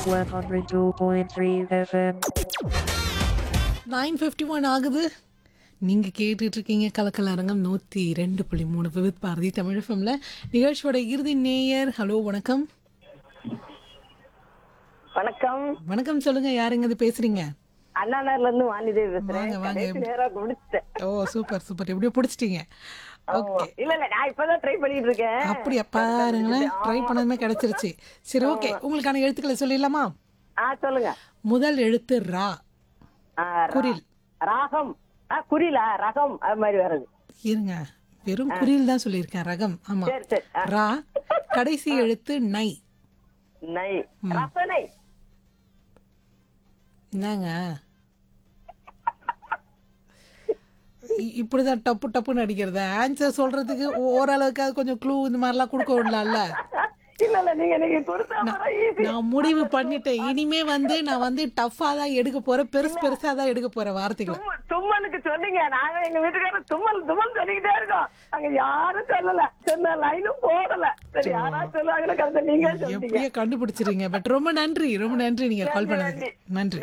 102.3 FM. Nine fifty one ஆகுது நீங்கள் கேட்டுட்டு இருக்கீங்க கலக்கல் அரங்கம் நூற்றி ரெண்டு புள்ளி மூணு விவித் பாரதி தமிழ் ஃபிலிமில் நிகழ்ச்சியோட இறுதி நேயர் ஹலோ வணக்கம் வணக்கம் வணக்கம் சொல்லுங்க யாருங்க இது பேசுறீங்க அண்ணா நகர்ல இருந்து வாணிதேவி பேசுறேன் வாங்க, வாங்க. கடைசி நேரா முடிச்சிட்டேன் ஓ சூப்பர் சூப்பர் எப்படியோ பிடிச்சிட்டீங்க ஓகே இல்ல இல்ல நான் இப்பதான் ட்ரை பண்ணிட்டு இருக்கேன் அப்படியா பாருங்களேன் ட்ரை பண்ணதுமே கிடைச்சிருச்சு சரி ஓகே உங்களுக்கான எழுத்துக்களை சொல்லிடலாமா ஆ சொல்லுங்க முதல் எழுத்து ரா ஆ, ரா- குரில் ராகம் ஆ குறிலா ரகம் அது மாதிரி வருது இருங்க வெறும் குறியில் தான் சொல்லியிருக்கேன் ரகம் ஆமா சரி சரி ஆ, ரா கடைசி எழுத்து நை நை ரசனை என்னங்க இ- இப்படிதான் டப்பு டப்புன்னு அடிக்கிறது ஆன்சர் சொல்றதுக்கு ஓ- ஓரளவுக்கு அது கொஞ்சம் க்ளூ இந்த மாதிரிலாம் கொடுக்க விடலாம்ல இல்ல இல்ல நீங்க நீங்க கொடுத்தா ஈஸி நான் முடிவு பண்ணிட்டேன் இனிமே வந்து நான் வந்து டஃபா தான் எடுக்க போறேன் பெருசு பெருசா தான் எடுக்க போறேன் வார்த்தைகளை தும்மலுக்கு சொன்னீங்க நாங்க எங்க வீட்டுக்காரர் தும்மல் தும்மல் சொல்லிக்கிட்டே இருக்கோம் அங்க யாரும் சொல்லல சொன்ன லைனும் போடல சரி யாராவது சொல்லுவாங்கன்னு கருத்து நீங்க சொல்றீங்க எப்படியோ கண்டுபிடிச்சிருங்க பட் ரொம்ப நன்றி ரொம்ப நன்றி நீங்க கால் பண்ணதுக்கு நன்றி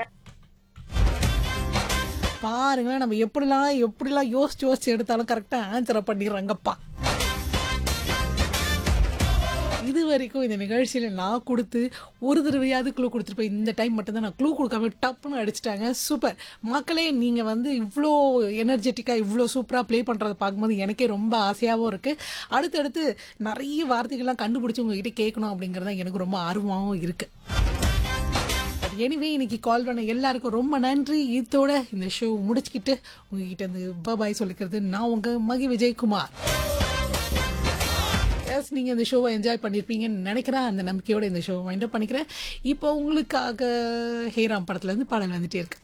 பாருங்களேன் நம்ம எப்படிலாம் எப்படிலாம் யோசிச்சு யோசிச்சு எடுத்தாலும் கரெக்டா ஆன்சரை பண்ணிடுறாங்கப்பா இது வரைக்கும் இந்த நிகழ்ச்சியில நான் கொடுத்து ஒரு தடவையாவது க்ளூ கொடுத்துருப்பேன் இந்த டைம் மட்டும்தான் நான் க்ளூ கொடுக்காம டப்புன்னு அடிச்சிட்டாங்க சூப்பர் மக்களே நீங்கள் வந்து இவ்வளோ எனர்ஜெட்டிக்காக இவ்வளோ சூப்பராக ப்ளே பண்ணுறதை பார்க்கும்போது எனக்கே ரொம்ப ஆசையாகவும் இருக்குது அடுத்தடுத்து நிறைய வார்த்தைகள்லாம் கண்டுபிடிச்சி உங்ககிட்ட கேட்கணும் அப்படிங்கிறது தான் எனக்கு ரொம்ப ஆர்வமாகவும் இருக்குது எனிவே இன்னைக்கு கால் பண்ண எல்லாருக்கும் ரொம்ப நன்றி இதோட இந்த ஷோ முடிச்சுக்கிட்டு உங்ககிட்ட இருந்து பாய் சொல்லிக்கிறது நான் உங்க மகி விஜயகுமார் எஸ் நீங்கள் இந்த ஷோவை என்ஜாய் பண்ணியிருப்பீங்கன்னு நினைக்கிறேன் அந்த நம்பிக்கையோட இந்த ஷோவை வைண்ட் அப் பண்ணிக்கிறேன் இப்போ உங்களுக்காக ஹேராம் படத்துலேருந்து பாடல் வந்துட்டே இருக்கு